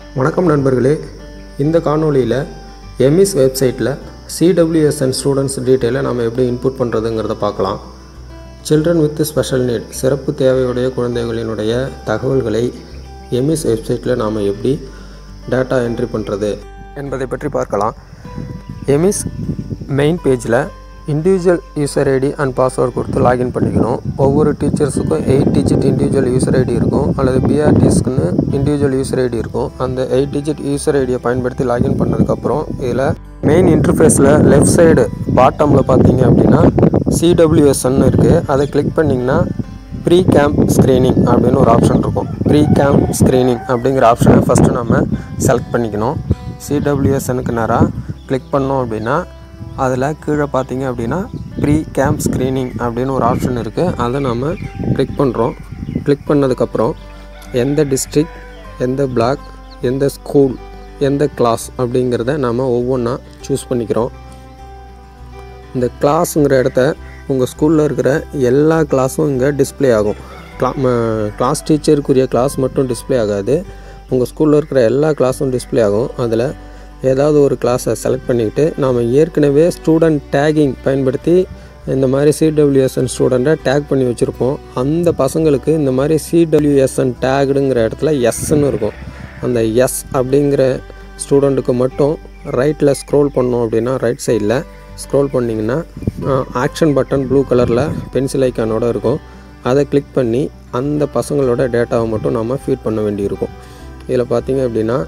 வணக்கம் நண்பர்களே இந்த காணொளியில் எம்இஸ் வெப்சைட்டில் சிடபிள்யூஎஸ்என் ஸ்டூடெண்ட்ஸ் டீட்டெயிலை நம்ம எப்படி இன்புட் பண்ணுறதுங்கிறத பார்க்கலாம் சில்ட்ரன் வித் ஸ்பெஷல் நீட் சிறப்பு தேவையுடைய குழந்தைகளினுடைய தகவல்களை எம்இஸ் வெப்சைட்டில் நாம் எப்படி டேட்டா என்ட்ரி பண்ணுறது என்பதை பற்றி பார்க்கலாம் எமிஸ் மெயின் பேஜில் individual user ID and password கொடுத்து லாகின் பண்ணிக்கணும் ஒவ்வொரு டீச்சர்ஸுக்கும் eight digit individual user ID இருக்கும் அல்லது பிஆர்டிஸ்க்குன்னு இண்டிவிஜுவல் யூசர் ஐடி இருக்கும் அந்த எயிட் டிஜிட் யூசர் ஐடியை பயன்படுத்தி லாகின் பண்ணதுக்கப்புறம் இதில் மெயின் இன்டர்ஃபேஸில் லெஃப்ட் சைடு பாட்டமில் பார்த்தீங்க அப்படின்னா சிடபிள்யூஎஸ்என் இருக்குது அதை கிளிக் பண்ணிங்கன்னா ப்ரீ கேம்ப் ஸ்க்ரீனிங் அப்படின்னு ஒரு ஆப்ஷன் இருக்கும் ப்ரீ கேம்ப் ஸ்க்ரீனிங் அப்படிங்கிற ஆப்ஷனை ஃபஸ்ட்டு நம்ம செலக்ட் பண்ணிக்கணும் சிடபிள்யூஎஸ்எனுக்கு நேராக கிளிக் பண்ணோம் அப்படின்னா அதில் கீழே பார்த்தீங்க அப்படின்னா ப்ரீ கேம்ப் ஸ்க்ரீனிங் அப்படின்னு ஒரு ஆப்ஷன் இருக்குது அதை நம்ம கிளிக் பண்ணுறோம் கிளிக் பண்ணதுக்கப்புறம் எந்த டிஸ்ட்ரிக்ட் எந்த பிளாக் எந்த ஸ்கூல் எந்த கிளாஸ் அப்படிங்கிறத நம்ம ஒவ்வொன்றா சூஸ் பண்ணிக்கிறோம் இந்த கிளாஸுங்கிற இடத்த உங்கள் ஸ்கூலில் இருக்கிற எல்லா கிளாஸும் இங்கே டிஸ்ப்ளே ஆகும் கிளா கிளாஸ் டீச்சருக்குரிய கிளாஸ் மட்டும் டிஸ்ப்ளே ஆகாது உங்கள் ஸ்கூலில் இருக்கிற எல்லா கிளாஸும் டிஸ்ப்ளே ஆகும் அதில் ஏதாவது ஒரு கிளாஸை செலக்ட் பண்ணிக்கிட்டு நாம் ஏற்கனவே ஸ்டூடெண்ட் டேகிங் பயன்படுத்தி இந்த மாதிரி சிடபிள்யூஎஸ்என் ஸ்டூடெண்ட்டை டேக் பண்ணி வச்சுருப்போம் அந்த பசங்களுக்கு இந்த மாதிரி சிடபிள்யூஎஸ்என் டேகுடுங்கிற இடத்துல எஸ்ன்னு இருக்கும் அந்த எஸ் அப்படிங்கிற ஸ்டூடெண்ட்டுக்கு மட்டும் ரைட்டில் ஸ்க்ரோல் பண்ணோம் அப்படின்னா ரைட் சைடில் ஸ்க்ரோல் பண்ணிங்கன்னா ஆக்ஷன் பட்டன் ப்ளூ கலரில் பென்சில் ஐக்கானோட இருக்கும் அதை கிளிக் பண்ணி அந்த பசங்களோட டேட்டாவை மட்டும் நம்ம ஃபீட் பண்ண வேண்டியிருக்கும் இதில் பார்த்தீங்க அப்படின்னா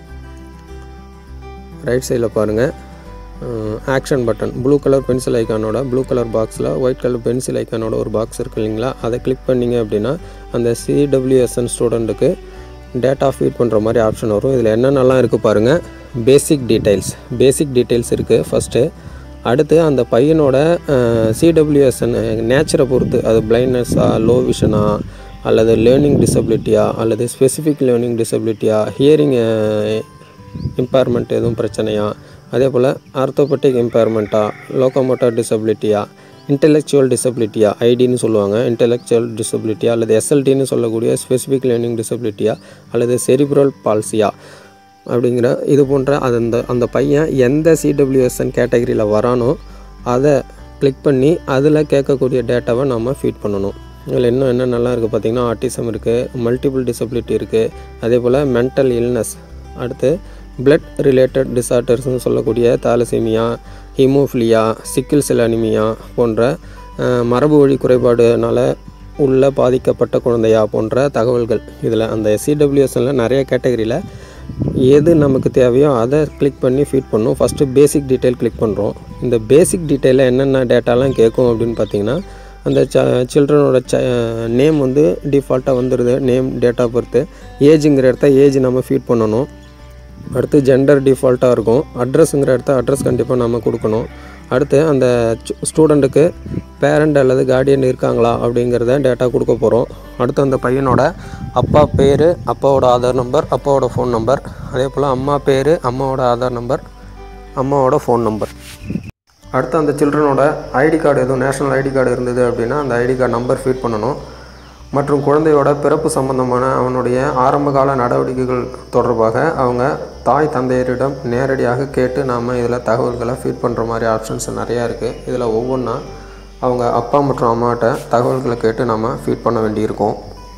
ரைட் சைடில் பாருங்கள் action button blue colour pencil ஐக்கானோட ப்ளூ கலர் பாக்ஸில் ஒயிட் கலர் பென்சில் ஐக்கானோட ஒரு பாக்ஸ் இருக்கு இல்லைங்களா அதை கிளிக் பண்ணிங்க அப்படின்னா அந்த சிடபிள்யூஎஸ்என் ஸ்டூடெண்ட்டுக்கு டேட்டா ஃபீட் பண்ணுற மாதிரி ஆப்ஷன் வரும் இதில் என்னென்னலாம் இருக்குது பாருங்கள் பேசிக் டீட்டெயில்ஸ் பேசிக் டீட்டெயில்ஸ் இருக்குது ஃபஸ்ட்டு அடுத்து அந்த பையனோட சிடபிள்யூஎஸ்என் நேச்சரை பொறுத்து அது பிளைண்ட்னஸா லோ விஷனா அல்லது லேர்னிங் டிசபிலிட்டியா அல்லது ஸ்பெசிஃபிக் லேர்னிங் டிசபிலிட்டியா ஹியரிங் இம்பேர்மெண்ட் எதுவும் பிரச்சனையா அதே போல் ஆர்த்தோபெட்டிக் இம்பேர்மெண்ட்டா லோக்கோமோட்டார் டிசபிலிட்டியா இன்டெலெக்சுவல் டிசபிலிட்டியா ஐடின்னு சொல்லுவாங்க இன்டெலெக்சுவல் டிசபிலிட்டியா அல்லது எஸ்எல்டின்னு சொல்லக்கூடிய ஸ்பெசிஃபிக் லேர்னிங் டிசபிலிட்டியா அல்லது செரிப்ரல் பால்சியா அப்படிங்கிற இது போன்ற அது அந்த அந்த பையன் எந்த சிடபிள்யூஎஸ்என் கேட்டகரியில் வரானோ அதை கிளிக் பண்ணி அதில் கேட்கக்கூடிய டேட்டாவை நம்ம ஃபீட் பண்ணணும் இதில் இன்னும் என்ன நல்லா இருக்குது பார்த்திங்கன்னா ஆட்டிசம் இருக்குது மல்டிபிள் டிசபிலிட்டி இருக்குது அதே போல் மென்டல் இல்னஸ் அடுத்து பிளட் ரிலேட்டட் டிசார்டர்ஸ்னு சொல்லக்கூடிய thalassaemia haemophilia sickle cell anaemia போன்ற மரபு வழி குறைபாடுனால உள்ள பாதிக்கப்பட்ட குழந்தையா போன்ற தகவல்கள் இதில் அந்த சிடபிள்யூஎஸ்எனில் நிறைய கேட்டகரியில் எது நமக்கு தேவையோ அதை கிளிக் பண்ணி ஃபீட் பண்ணும் ஃபஸ்ட்டு பேசிக் டீட்டெயில் கிளிக் பண்ணுறோம் இந்த பேசிக் டீட்டெயிலில் என்னென்ன டேட்டாலாம் கேட்கும் அப்படின்னு பார்த்தீங்கன்னா அந்த ச சில்ட்ரனோட ச நேம் வந்து டிஃபால்ட்டாக வந்துடுது நேம் டேட் ஆஃப் பர்த்து ஏஜுங்கிற இடத்த ஏஜ் நம்ம ஃபீட் பண்ணணும் அடுத்து ஜெண்டர் டிஃபால்ட்டாக இருக்கும் அட்ரஸுங்கிற இடத்த அட்ரஸ் கண்டிப்பாக நம்ம கொடுக்கணும் அடுத்து அந்த ஸ்டூடெண்ட்டுக்கு பேரண்ட் அல்லது கார்டியன் இருக்காங்களா அப்படிங்கிறத டேட்டா கொடுக்க போகிறோம் அடுத்து அந்த பையனோட அப்பா பேர் அப்பாவோட ஆதார் நம்பர் அப்பாவோட ஃபோன் நம்பர் அதே போல் அம்மா பேர் அம்மாவோட ஆதார் நம்பர் அம்மாவோட ஃபோன் நம்பர் அடுத்து அந்த சில்ட்ரனோட ஐடி கார்டு எதுவும் நேஷ்னல் ஐடி கார்டு இருந்தது அப்படின்னா அந்த ஐடி கார்டு நம்பர் ஃபீட் பண்ணணும் மற்றும் குழந்தையோட பிறப்பு சம்பந்தமான அவனுடைய ஆரம்பகால நடவடிக்கைகள் தொடர்பாக அவங்க தாய் தந்தையரிடம் நேரடியாக கேட்டு நாம் இதில் தகவல்களை ஃபீட் பண்ணுற மாதிரி ஆப்ஷன்ஸ் நிறையா இருக்குது இதில் ஒவ்வொன்றா அவங்க அப்பா மற்றும் அம்மாட்ட தகவல்களை கேட்டு நாம் ஃபீட் பண்ண வேண்டியிருக்கும்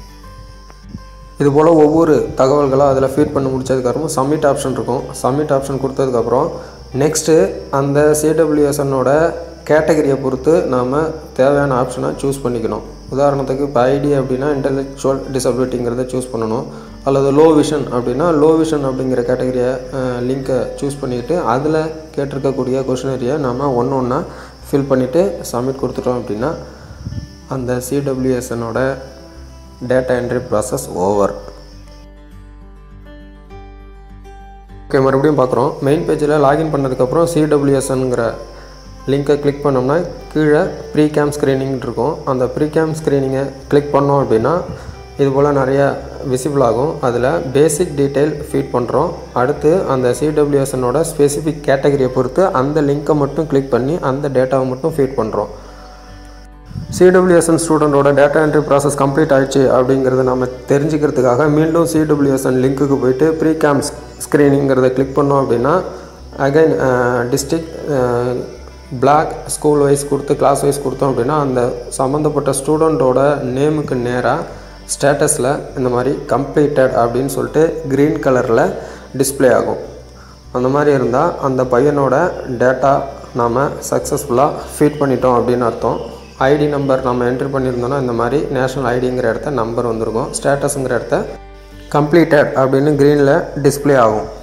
இதுபோல் ஒவ்வொரு தகவல்களாக அதில் ஃபீட் பண்ணி முடிச்சதுக்கப்புறம் சப்மிட் ஆப்ஷன் இருக்கும் சப்மிட் ஆப்ஷன் கொடுத்ததுக்கப்புறம் நெக்ஸ்ட்டு அந்த சிடபிள்யூஎஸ்என்னோட கேட்டகரியை பொறுத்து நாம் தேவையான ஆப்ஷனை சூஸ் பண்ணிக்கணும் உதாரணத்துக்கு இப்போ ஐடி அப்படின்னா இன்டெலெக்சுவல் டிசபிலிட்டிங்கிறத சூஸ் பண்ணணும் அல்லது லோ விஷன் அப்படின்னா லோ விஷன் அப்படிங்கிற கேட்டகரியை லிங்க்கை சூஸ் பண்ணிக்கிட்டு அதில் கேட்டிருக்கக்கூடிய கொஷினரியை நாம் ஒன்று ஒன்றா ஃபில் பண்ணிவிட்டு சப்மிட் கொடுத்துட்டோம் அப்படின்னா அந்த சிடபிள்யூஎஸ்என்னோட data entry process over okay மறுபடியும் பார்க்குறோம் மெயின் பேஜில் லாகின் பண்ணதுக்கப்புறம் சிடபிள்யூஎஸ்என்கிற லிங்க்கை கிளிக் பண்ணோம்னா கீழே ப்ரீ கேம் ஸ்க்ரீனிங் இருக்கும் அந்த ப்ரீ கேம் ஸ்க்ரீனிங்கை கிளிக் பண்ணோம் அப்படின்னா இது போல் நிறைய விசிபிள் ஆகும் அதில் பேசிக் டீட்டெயில் ஃபீட் பண்ணுறோம் அடுத்து அந்த சிடபிள்யூஎஸ்எனோட ஸ்பெசிஃபிக் கேட்டகரியை பொறுத்து அந்த லிங்க்கை மட்டும் கிளிக் பண்ணி அந்த டேட்டாவை மட்டும் ஃபீட் பண்ணுறோம் சிடபிள்யூஎஸ்என் ஸ்டூடெண்ட்டோட டேட்டா என்ட்ரி ப்ராசஸ் கம்ப்ளீட் ஆயிடுச்சு அப்படிங்கிறத நம்ம தெரிஞ்சுக்கிறதுக்காக மீண்டும் சிடபிள்யூஎஸ்என் லிங்க்குக்கு போயிட்டு ப்ரீ கேம்ப் ஸ்க்ரீனிங்கிறத கிளிக் பண்ணோம் அப்படின்னா again district block school wise கொடுத்து கிளாஸ் வைஸ் கொடுத்தோம் அப்படின்னா அந்த சம்மந்தப்பட்ட ஸ்டூடெண்ட்டோட நேமுக்கு நேராக ஸ்டேட்டஸில் இந்த மாதிரி கம்ப்ளீட்டட் அப்படின்னு சொல்லிட்டு க்ரீன் கலரில் டிஸ்ப்ளே ஆகும் அந்த மாதிரி இருந்தால் அந்த பையனோட டேட்டா நாம் சக்ஸஸ்ஃபுல்லாக ஃபீட் பண்ணிட்டோம் அப்படின்னு அர்த்தம் ஐடி நம்பர் நம்ம என்ட்ரி பண்ணியிருந்தோம்னா இந்த மாதிரி நேஷ்னல் ஐடிங்கிற இடத்த நம்பர் வந்திருக்கும் ஸ்டேட்டஸுங்கிற இடத்த கம்ப்ளீட்டட் அப்படின்னு க்ரீனில் டிஸ்ப்ளே ஆகும்